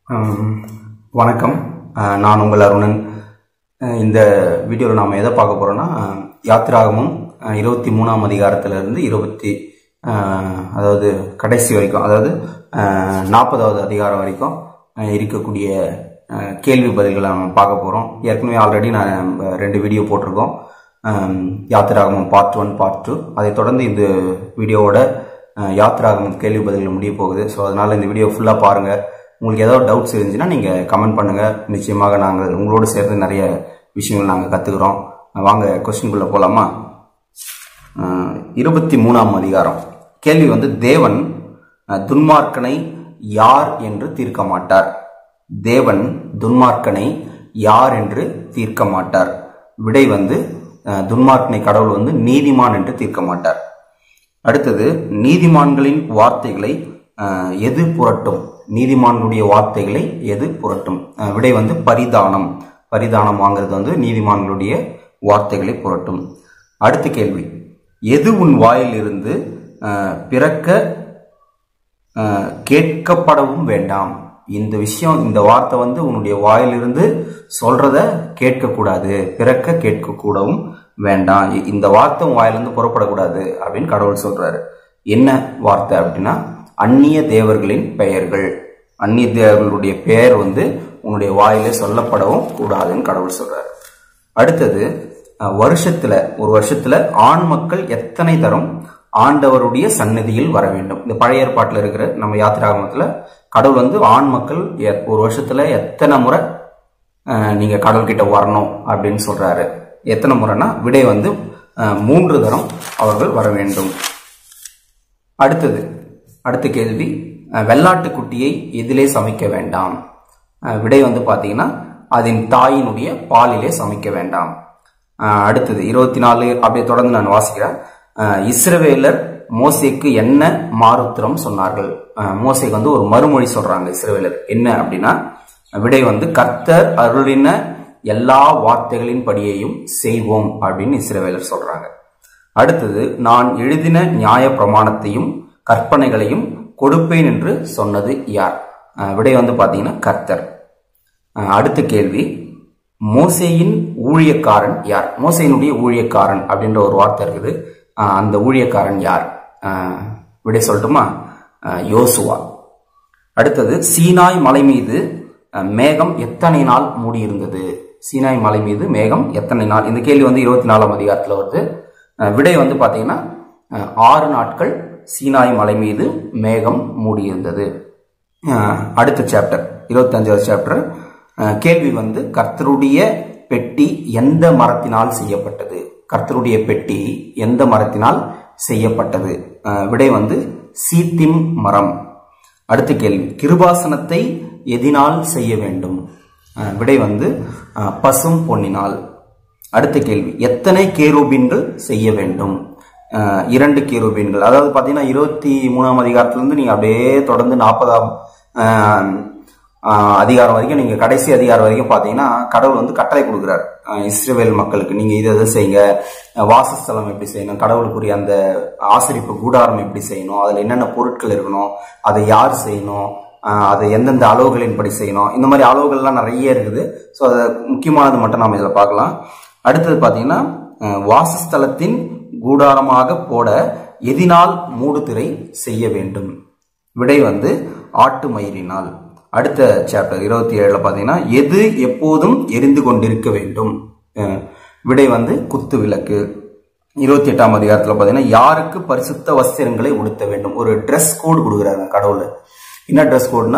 ஆம், வணக்கம் அஹ், நான் உங்கள் அருணன் அஹ், இந்த வீடியோவில் நாம் எதை பார்க்க போகிறோன்னா யாத்திராகமும் அஹ், இருபத்தி மூணாம் அதிகாரத்திலிருந்து இருபத்தி அஹ், அதாவது கடைசி வரைக்கும் அதாவது அஹ், நாற்பதாவது அதிகாரம் வரைக்கும் அஹ், இருக்கக்கூடிய அஹ், கேள்வி பதில்களை நம்ம பார்க்க போகிறோம் ஏற்கனவே ஆல்ரெடி நான் நம்ம ரெண்டு வீடியோ போட்டிருக்கோம் அஹ், யாத்திராகமம் பார்ட் ஒன் பார்ட் டூ அதை தொடர்ந்து இந்த வீடியோவோட அஹ், யாத்திராகமம் கேள்வி பதில்கள் முடிய போகுது ஸோ அதனால் இந்த வீடியோ ஃபுல்லாக பாருங்கள் உங்களுக்கு ஏதாவது டவுட்ஸ் இருந்துச்சுன்னா நீங்கள் கமெண்ட் பண்ணுங்கள் நிச்சயமாக நாங்கள் உங்களோடு சேர்ந்து நிறைய விஷயங்கள் நாங்கள் கற்றுக்குறோம் வாங்க கொஸ்டின்குள்ளே போகலாமா இருபத்தி மூணாம் அதிகாரம் கேள்வி வந்து தேவன் அஹ், துன்மார்க்கனை யார் என்று தீர்க்க மாட்டார் தேவன் துன்மார்க்கனை யார் என்று தீர்க்க மாட்டார் விடை வந்து அஹ், துன்மார்க்கனை கடவுள் வந்து நீதிமான் என்று தீர்க்க மாட்டார் அடுத்தது நீதிமான்களின் வார்த்தைகளை அஹ், எது புரட்டும் நீதிமான்களுடைய வார்த்தைகளை எது புரட்டும் அஹ், விடை வந்து பரிதானம் பரிதானம் வாங்குறது வந்து நீதிமான்களுடைய வார்த்தைகளை புரட்டும் அடுத்த கேள்வி எது உன் வாயில் இருந்து அஹ், பிறக்க அஹ், கேட்கப்படவும் வேண்டாம் இந்த விஷயம் இந்த வார்த்தை வந்து உன்னுடைய வாயிலிருந்து சொல்றத கேட்கக்கூடாது பிறக்க கேட்கக்கூடவும் வேண்டாம் இ- இந்த வார்த்தை உன் வாயிலிருந்து புறப்படக்கூடாது அப்படின்னு கடவுள் சொல்றாரு என்ன வார்த்தை அப்படின்னா அந்நிய தேவர்களின் பெயர்கள் அந்நிய தேவர்களுடைய பெயர் வந்து உன்னுடைய வாயிலே சொல்லப்படவும் கூடாதுன்னு கடவுள் சொல்றாரு அடுத்தது அஹ், வருஷத்துல ஒரு வருஷத்துல ஆண் மக்கள் எத்தனை தரம் ஆண்டவருடைய சந்நிதியில் வர வேண்டும் இந்த பழைய ஏற்பாட்டில் இருக்கிற நம்ம யாத்திராகமத்துல கடவுள் வந்து ஆண் மக்கள் எ- ஒரு வருஷத்துல எத்தனை முறை அஹ், நீங்க கடவுள்கிட்ட வரணும் அப்படின்னு சொல்றாரு எத்தனை முறைனா விடை வந்து அஹ், மூன்று தரம் அவர்கள் வர வேண்டும் அடுத்தது அடுத்த கேள்வி அஹ், வெள்ளாட்டுக்குட்டியை எதிலே சமைக்க வேண்டாம் அஹ், விடை வந்து பார்த்தீங்கன்னா அதன் தாயினுடைய பாலிலே சமைக்க வேண்டாம் அஹ், அடுத்தது இருபத்தி நாலு அப்படியே தொடர்ந்து நான் வாசிக்கிறேன் அஹ், இஸ்ரவேலர் மோசேக்கு என்ன மாறுத்திரம் சொன்னார்கள் அஹ், மோசேக்கு வந்து ஒரு மறுமொழி சொல்றாங்க இஸ்ரவேலர் என்ன அப்படின்னா விடை வந்து கர்த்தர் அருளின எல்லா வார்த்தைகளின் படியையும் செய்வோம் அப்படின்னு இஸ்ரவேலர் சொல்றாங்க அடுத்தது நான் எழுதின நியாய பிரமாணத்தையும் கற்பனைகளையும் கொடுப்பேன் என்று சொன்னது யார் அஹ் விடை வந்து பாத்தீங்கன்னா கர்த்தர் அஹ் அடுத்த கேள்வி மோசேயின் ஊழியக்காரன் யார் மோசேயினுடைய ஊழியக்காரன் அப்படின்ற ஒரு வார்த்தை இருக்குது அஹ் அந்த ஊழியக்காரன் யார் அஹ் விடை சொல்லட்டுமா அஹ் யோசுவா அடுத்தது சீனாய் மலை மீது அஹ், மேகம் எத்தனை நாள் மூடியிருந்தது சீனாய் மலை மீது மேகம் எத்தனை நாள் இந்த கேள்வி வந்து இருபத்தி நாலாம் அதிகாரத்தில் வருது அஹ், விடை வந்து பார்த்தீங்கன்னா அஹ், ஆறு நாட்கள் சீனாய் மலை மீது மேகம் மூடியிருந்தது அஹ், அடுத்த சாப்டர் இருபத்தஞ்சாவது சாப்டர் கேள்வி வந்து கர்த்தருடைய பெட்டி எந்த மரத்தினால் செய்யப்பட்டது கர்த்தருடைய பெட்டி எந்த மரத்தினால் செய்யப்பட்டது அஹ், விடை வந்து சீத்திம் மரம் அடுத்த கேள்வி கிருபாசனத்தை எதினால் செய்ய வேண்டும் அஹ், விடை வந்து அஹ், பசும் பொன்னினால் அடுத்த கேள்வி எத்தனை கேரூபீன்கள் செய்ய வேண்டும் அஹ், இரண்டு கேரூபீன்கள் அதாவது பார்த்தீங்கன்னா இருபத்தி மூணாம் அதிகாரத்திலிருந்து நீங்கள் அப்படியே தொடர்ந்து நாற்பதாம் அதிகாரம் வரைக்கும் நீங்கள் கடைசி அதிகாரம் வரைக்கும் பார்த்தீங்கன்னா கடவுள் வந்து கட்டளை கொடுக்குறார் அஹ், இஸ்ரவேல் மக்களுக்கு நீங்கள் இதை இதை செய்யுங்க அஹ், வாசஸ்தலம் எப்படி செய்யணும் கடவுளுக்குரிய அந்த ஆசரிப்பு கூடாரம் எப்படி செய்யணும் அதில் என்னென்ன பொருட்கள் இருக்கணும் அதை யார் செய்யணும் அஹ், அதை எந்தெந்த அளவுகளின்படி செய்யணும் இந்த மாதிரி அளவுகள்லாம் நிறைய இருக்குது ஸோ அதை முக்கியமானது மட்டும் நாம் இதில் பார்க்கலாம் அடுத்தது பார்த்தீங்கன்னா அஹ், வாசஸ்தலத்தின் கூடாரமாக போட எதினால் மூடுதிரை செய்ய வேண்டும் விடை வந்து ஆட்டு மயிரினால் அடுத்த சாப்டர் இருபத்தி ஏழுல பார்த்தீங்கன்னா எது எப்போதும் எரிந்து கொண்டிருக்க வேண்டும் அஹ், விடை வந்து குத்து விளக்கு இருபத்தி எட்டாம் அதிகாரத்தில் பார்த்தீங்கன்னா யாருக்கு பரிசுத்த வஸ்திரங்களை உடுத்த வேண்டும் ஒரு ட்ரெஸ் கோடு கொடுக்குறாங்க கடவுள் என்ன ட்ரெஸ் கோடுனா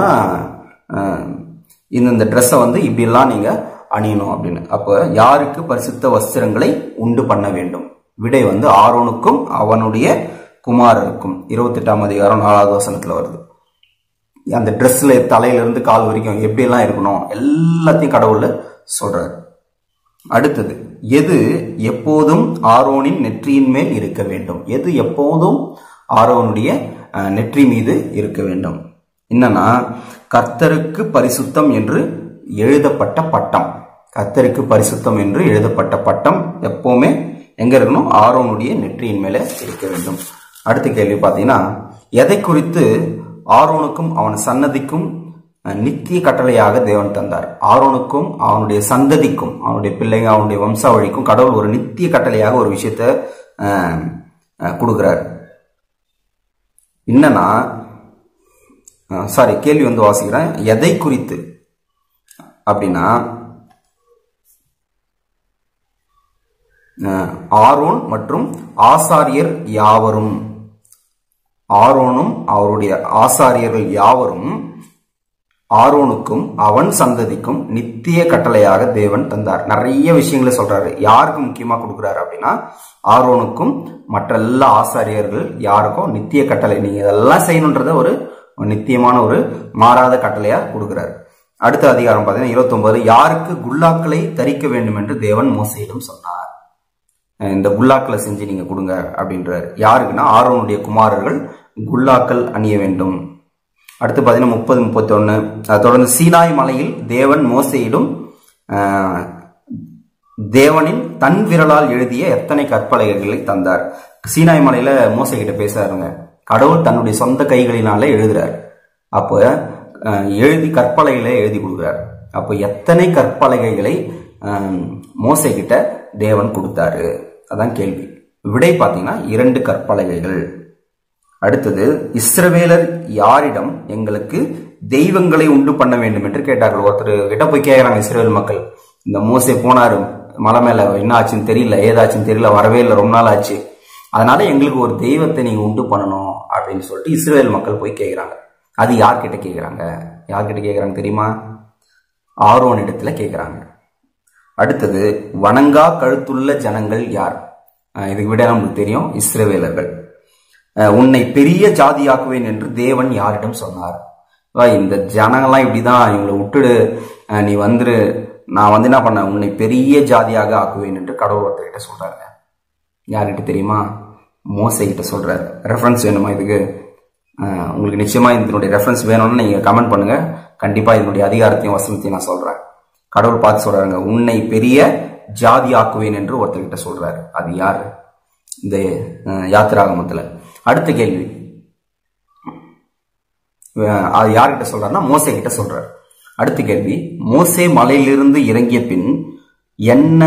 இந்த ட்ரெஸ்ஸை வந்து இப்படிலாம் நீங்கள் அணியணும் அப்படின்னு அப்போ யாருக்கு பரிசுத்த வஸ்திரங்களை உண்டு பண்ண வேண்டும் விடை வந்து ஆரோனுக்கும் அவனுடைய குமாரருக்கும் இருபத்தெட்டாம் அதிகாரம் நாலாவது வசனத்தில் வருது அந்த ட்ரெஸ்ல தலையில இருந்து கால் வரைக்கும் எப்படியெல்லாம் இருக்கணும் எல்லாத்தையும் கடவுள் சொல்றாரு அடுத்தது எது எப்போதும் ஆரோனின் நெற்றியின் மேல் இருக்க வேண்டும் எது எப்போதும் ஆரோனுடைய அஹ், நெற்றி மீது இருக்க வேண்டும் என்னன்னா கர்த்தருக்கு பரிசுத்தம் என்று எழுதப்பட்ட பட்டம் கர்த்தருக்கு பரிசுத்தம் என்று எழுதப்பட்ட பட்டம் எப்பவுமே எங்க இருக்கணும் ஆரோனுடைய நெற்றியின் மேலே இருக்க வேண்டும் அடுத்த கேள்வி பார்த்தீங்கன்னா எதை குறித்து ஆரோனுக்கும் அவன் சன்னதிக்கும் அஹ், நித்திய கட்டளையாக தேவன் தந்தார் ஆரோனுக்கும் அவனுடைய சந்ததிக்கும் அவனுடைய பிள்ளைங்க அவனுடைய வம்சாவழிக்கும் கடவுள் ஒரு நித்திய கட்டளையாக ஒரு விஷயத்த அஹ், அஹ், கொடுக்கிறார் என்னன்னா சாரி கேள்வி வந்து வாசிக்கிறேன் எதை குறித்து அப்படின்னா அஹ், ஆரோன் மற்றும் ஆசாரியர் யாவரும் ஆரோனும் அவருடைய ஆசாரியர்கள் யாவரும் ஆரோனுக்கும் அவன் சந்ததிக்கும் நித்திய கட்டளையாக தேவன் தந்தார் நிறைய விஷயங்களை சொல்றாரு யாருக்கு முக்கியமா கொடுக்குறாரு அப்படின்னா ஆரோனுக்கும் மற்ற எல்லா ஆசாரியர்கள் யாருக்கும் நித்திய கட்டளை நீங்க இதெல்லாம் செய்யணுன்றத ஒரு நித்தியமான ஒரு மாறாத கட்டளையா கொடுக்குறாரு அடுத்த அதிகாரம் பார்த்தீங்கன்னா இருபத்தொன்பது யாருக்கு குல்லாக்களை தரிக்க வேண்டும் என்று தேவன் மோசையிடம் சொன்னார் அஹ் இந்த குல்லாக்களை செஞ்சு நீங்க கொடுங்க அப்படின்றார் யாருக்குன்னா ஆரோனுடைய குமாரர்கள் குல்லாக்கள் அணிய வேண்டும் அடுத்து பார்த்தீங்கன்னா முப்பது முப்பத்தொன்னு தொடர்ந்து சீனாய் மலையில் தேவன் மோசையிடும் அஹ், தேவனின் தன் விரலால் எழுதிய எத்தனை கற்பலகைகளை தந்தார் சீனாய் மலையில மோசை கிட்ட பேசுறாருங்க கடவுள் தன்னுடைய சொந்த கைகளினால எழுதுறார் அப்போ அஹ், எழுதி கற்பலகைகளை எழுதி கொடுக்குறார் அப்போ எத்தனை கற்பலகைகளை அஹ், மோசை கிட்ட தேவன் கொடுத்தாரு அதான் கேள்வி விடை பார்த்தீங்கன்னா இரண்டு கற்பலகைகள் அடுத்தது இஸ்ரவேலர் யாரிடம் எங்களுக்கு தெய்வங்களை உண்டு பண்ண வேண்டும் என்று கேட்டார்கள் ஒருத்தர் கிட்ட போய் கேட்கறாங்க இஸ்ரவேல் மக்கள் இந்த மோசே போனாரு மலை மேல என்ன ஆச்சுன்னு தெரியல ஏதாச்சுன்னு தெரியல வரவே இல்லை ரொம்ப நாள் ஆச்சு அதனால எங்களுக்கு ஒரு தெய்வத்தை நீங்க உண்டு பண்ணணும் அப்படின்னு சொல்லிட்டு இஸ்ரவேல் மக்கள் போய் கேட்கறாங்க அது யார்கிட்ட கேட்கறாங்க யார்கிட்ட கேட்கறாங்க தெரியுமா ஆரோன் இடத்துல கேட்கறாங்க அடுத்தது வணங்கா கழுத்துள்ள ஜனங்கள் யார் அஹ் இதுக்கு விட நமக்கு தெரியும் இஸ்ரவேலர்கள் அஹ் உன்னை பெரிய ஜாதியாக்குவேன் என்று தேவன் யாரிடம் சொன்னார் வா, இந்த ஜனங்கள்லாம் இப்படிதான் இவங்களை விட்டுடு அஹ் நீ வந்துரு நான் வந்து என்ன பண்ணேன் உன்னை பெரிய ஜாதியாக ஆக்குவேன் என்று கடவுள் ஒருத்தர்கிட்ட சொல்றாங்க யார்கிட்ட தெரியுமா மோசை கிட்ட சொல்றாரு ரெஃபரன்ஸ் வேணுமா இதுக்கு அஹ் உங்களுக்கு நிச்சயமா இதனுடைய ரெஃபரன்ஸ் வேணும்னு நீங்க கமெண்ட் பண்ணுங்க கண்டிப்பா இதனுடைய அதிகாரத்தையும் வசனத்தையும் நான் சொல்றேன் கடவுள் பார்த்து சொல்றாங்க உன்னை பெரிய ஜாதி ஆக்குவேன் என்று ஒருத்தர்கிட்ட சொல்றாரு அது யாரு இந்த அஹ், யாத்திராகமத்துல அடுத்த கேள்வி அஹ், அது யார்கிட்ட சொல்றாருன்னா மோசே கிட்ட சொல்றாரு அடுத்த கேள்வி மோசே மலையிலிருந்து இறங்கிய பின் என்ன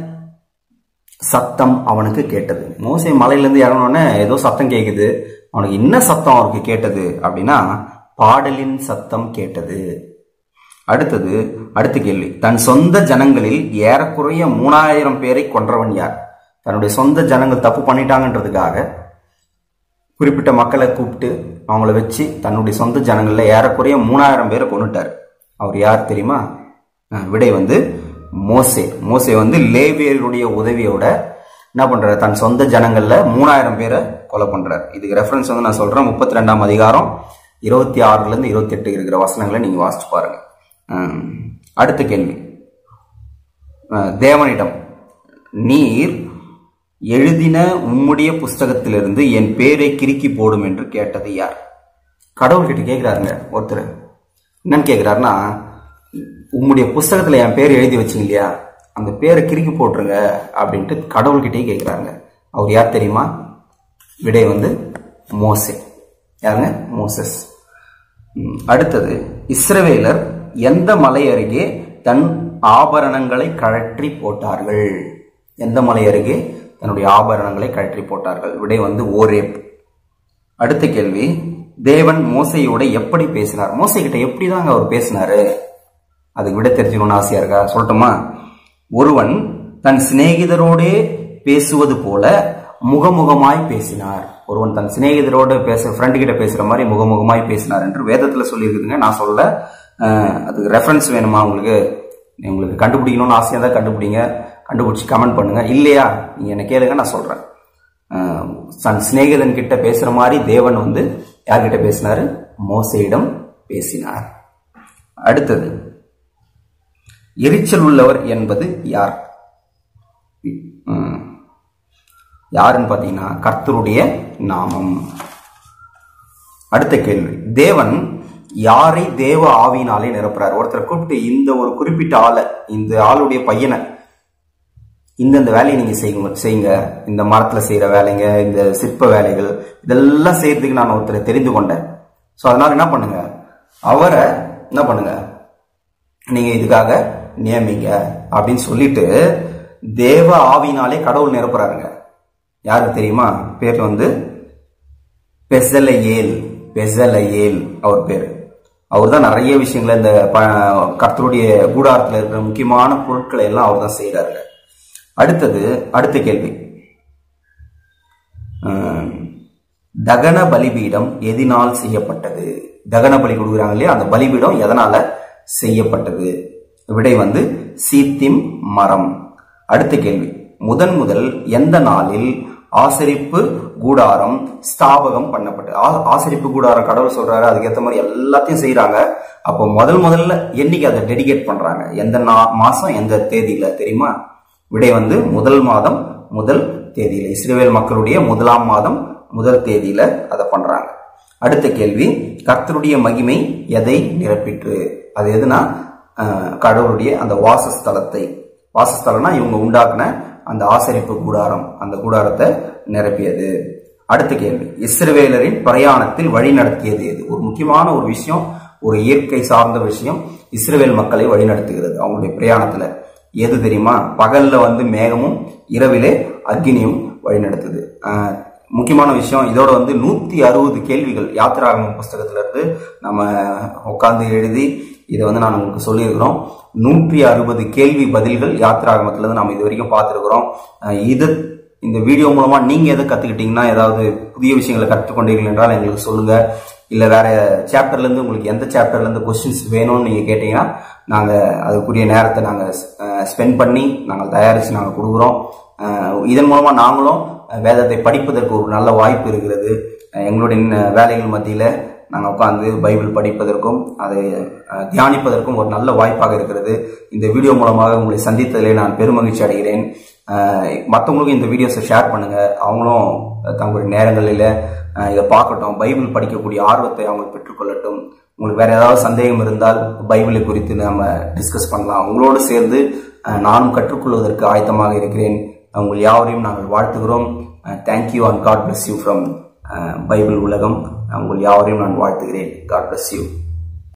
சத்தம் அவனுக்கு கேட்டது மோசே மலையிலிருந்து இறங்கினோடனே ஏதோ சத்தம் கேட்குது அவனுக்கு என்ன சத்தம் அவனுக்கு கேட்டது அப்படின்னா பாடலின் சத்தம் கேட்டது அடுத்தது அடுத்த கேள்வி தன் சொந்த ஜனங்களில் ஏறக்குறைய மூணாயிரம் பேரை கொன்றவன் யார் தன்னுடைய சொந்த ஜனங்கள் தப்பு பண்ணிட்டாங்கன்றதுக்காக குறிப்பிட்ட மக்களை கூப்பிட்டு அவங்கள வச்சு தன்னுடைய சொந்த ஜனங்கள்ல ஏறக்குறைய மூணாயிரம் பேரை கொண்டுட்டார் அவர் யார் தெரியுமா அஹ் விடை வந்து மோசே மோசே வந்து லேவியருடைய உதவியோட என்ன பண்றாரு தன் சொந்த ஜனங்கள்ல மூணாயிரம் பேரை கொலை பண்றாரு இதுக்கு ரெஃபரன்ஸ் வந்து நான் சொல்றேன் முப்பத்தி ரெண்டாம் அதிகாரம் இருபத்தி ஆறுல இருந்து இருபத்தி எட்டு இருக்கிற வசனங்களை நீங்க வாசிச்சு பாருங்க அஹ் அடுத்த கேள்வி அஹ் தேவனிடம் நீர் எழுதின உம்முடைய புஸ்தகத்திலிருந்து என் பேரை கிறுக்கி போடும் என்று கேட்டது யார் கடவுள்கிட்ட கேட்கிறாருங்க ஒருத்தர் என்னன்னு கேட்கிறாருன்னா உம்முடைய புஸ்தகத்துல என் பேர் எழுதி வச்சீங்க இல்லையா அந்த பேரை கிறுக்கி போட்டுருங்க அப்படின்ட்டு கடவுள்கிட்டயே கேட்கிறாங்க அவர் யார் தெரியுமா விடை வந்து மோசே யாருங்க மோசஸ் ம், அடுத்தது இஸ்ரவேலர் எந்த மலை அருகே தன் ஆபரணங்களை கழற்றி போட்டார்கள் எந்த மலை அருகே தன்னுடைய ஆபரணங்களை கழற்றி போட்டார்கள் விடை வந்து ஓரேப் அடுத்த கேள்வி தேவன் மோசையோட எப்படி பேசினார் மோசை கிட்ட எப்படி தாங்க அவர் பேசினாரு அதுக்கு விட தெரிஞ்சுக்கணும்னு ஆசையா இருக்கா சொல்லட்டுமா ஒருவன் தன் சிநேகிதரோடே பேசுவது போல முகமுகமாய் பேசினார் ஒருவன் தன் சிநேகிதரோடு பேச ஃப்ரெண்டு கிட்ட பேசுற மாதிரி முகமுகமாய் பேசினார் என்று வேதத்துல சொல்லியிருக்குதுங்க நான் சொல்ல அஹ், அதுக்கு ரெஃபரன்ஸ் வேணுமா உங்களுக்கு உங்களுக்கு கண்டுபிடிக்கணும்னு ஆசையா தான் கண்டுபிடிங்க கண்டுபிடிச்சி கமெண்ட் பண்ணுங்க இல்லையா நீங்க என்ன கேளுங்க நான் சொல்றேன் அஹ், தன் சிநேகிதன் கிட்ட பேசுற மாதிரி தேவன் வந்து யார்கிட்ட பேசினாரு மோசையிடம் பேசினார் அடுத்தது எரிச்சல் உள்ளவர் என்பது யார் ம். யாருன்னு பார்த்தீங்கன்னா கர்த்தருடைய நாமம் அடுத்த கேள்வி தேவன் யாரை தேவ ஆவியினாலே நிரப்புறார் ஒருத்தர் கூப்பிட்டு இந்த ஒரு குறிப்பிட்ட ஆளை இந்த ஆளுடைய பையனை இந்தந்த வேலையை நீங்க செய்யுங்க செய்யுங்க இந்த மரத்துல செய்யற வேலைங்க இந்த சிற்ப வேலைகள் இதெல்லாம் செய்யறதுக்கு நான் ஒருத்தரை தெரிந்து கொண்டேன் ஸோ அதனால என்ன பண்ணுங்க அவரை என்ன பண்ணுங்க நீங்க இதுக்காக நியமிங்க அப்படின்னு சொல்லிட்டு தேவ ஆவினாலே கடவுள் நிரப்புறாருங்க யாருக்கு தெரியுமா பேர் வந்து பெசலையேல் பெசலையேல் அவர் பேர் அவர் தான் நிறைய விஷயங்களை இந்த ப- கர்த்தருடைய கூடாரத்தில் இருக்கிற முக்கியமான பொருட்களை எல்லாம் அவர் தான் செய்கிறாருங்க அடுத்தது அடுத்த கேள்வி ஆம், தகன பலிபீடம் எதினால் செய்யப்பட்டது தகன பலி கொடுக்குறாங்க இல்லையா அந்த பலிபீடம் எதனால செய்யப்பட்டது விடை வந்து சீத்திம் மரம் அடுத்த கேள்வி முதன் முதல் எந்த நாளில் ஆசரிப்பு கூடாரம் ஸ்தாபகம் பண்ணப்பட்டது ஆ- ஆசரிப்பு கூடாரம் கடவுள் சொல்றாரு அதுக்கேற்ற மாதிரி எல்லாத்தையும் செய்றாங்க அப்போ முதல் முதல்ல என்னைக்கு அதை டெடிகேட் பண்றாங்க எந்த நா- மாசம் எந்த தேதியில தெரியுமா விடை வந்து முதல் மாதம் முதல் தேதியில இஸ்ரேல் மக்களுடைய முதலாம் மாதம் முதல் தேதியில அதை பண்றாங்க அடுத்த கேள்வி கர்த்தருடைய மகிமை எதை நிரப்பிற்று அது எதுனா அஹ், கடவுளுடைய அந்த வாசஸ்தலத்தை வாசஸ்தலம்னா இவங்க உண்டாக்குன அந்த ஆசரிப்பு கூடாரம் அந்த கூடாரத்தை நிரப்பியது அடுத்த கேள்வி இஸ்ரவேலரின் பிரயாணத்தில் வழி நடத்தியது எது ஒரு முக்கியமான ஒரு விஷயம் ஒரு இயற்கை சார்ந்த விஷயம் இஸ்ரவேல் மக்களை வழிநடத்துகிறது அவங்களுடைய பிரயாணத்துல எது தெரியுமா பகல்ல வந்து மேகமும் இரவிலே அக்னியும் வழிநடத்துது ஆஹ் முக்கியமான விஷயம் இதோட வந்து நூத்தி அறுபது கேள்விகள் யாத்திராகமம் புஸ்தகத்துல இருந்து நம்ம உட்கார்ந்து எழுதி இதை வந்து நான் உங்களுக்கு சொல்லியிருக்கிறோம் நூற்றி அறுபது கேள்வி பதில்கள் யாத்திராகமத்துல இருந்து நம்ம இது வரைக்கும் பார்த்துருக்குறோம் ஆஹ் இது இந்த வீடியோ மூலமா நீங்க எதை கத்துக்கிட்டீங்கன்னா ஏதாவது புதிய விஷயங்களை கற்றுக்கொண்டீர்கள் என்றால் எங்களுக்கு சொல்லுங்க இல்ல வேற சாப்டர்ல இருந்து உங்களுக்கு எந்த சாப்டர்ல இருந்து கொஸ்டின்ஸ் வேணும்னு நீங்க கேட்டீங்கன்னா நாங்க அதுக்குரிய நேரத்தை நாங்க ஸ்பெண்ட் பண்ணி நாங்கள் தயாரிச்சு நாங்க கொடுக்குறோம் அஹ் இதன் மூலமா நாங்களும் வேதத்தை படிப்பதற்கு ஒரு நல்ல வாய்ப்பு இருக்கிறது அஹ் எங்களுடைய ந- வேலைகள் மத்தியில நாங்கள் உட்காந்து பைபிள் படிப்பதற்கும் அதை அஹ், தியானிப்பதற்கும் ஒரு நல்ல வாய்ப்பாக இருக்கிறது இந்த வீடியோ மூலமாக உங்களை சந்தித்ததிலே நான் பெருமகிழ்ச்சி அடைகிறேன் அஹ், மற்றவங்களுக்கும் இந்த வீடியோஸை ஷேர் பண்ணுங்க அவங்களும் தங்களுடைய நேரங்களில் அஹ், இதை பார்க்கட்டும் பைபிள் படிக்கக்கூடிய ஆர்வத்தை அவங்க பெற்றுக்கொள்ளட்டும் உங்களுக்கு வேற ஏதாவது சந்தேகம் இருந்தால் பைபிளை குறித்து நம்ம டிஸ்கஸ் பண்ணலாம் உங்களோடு சேர்ந்து அஹ், நானும் கற்றுக்கொள்வதற்கு ஆயத்தமாக இருக்கிறேன் உங்கள் யாவரையும் நாங்கள் வாழ்த்துகிறோம் thank you and God bless you from Bible உலகம் உங்கள் யாவரையும் நான் வாழ்த்துகிறேன் காட் bless யூ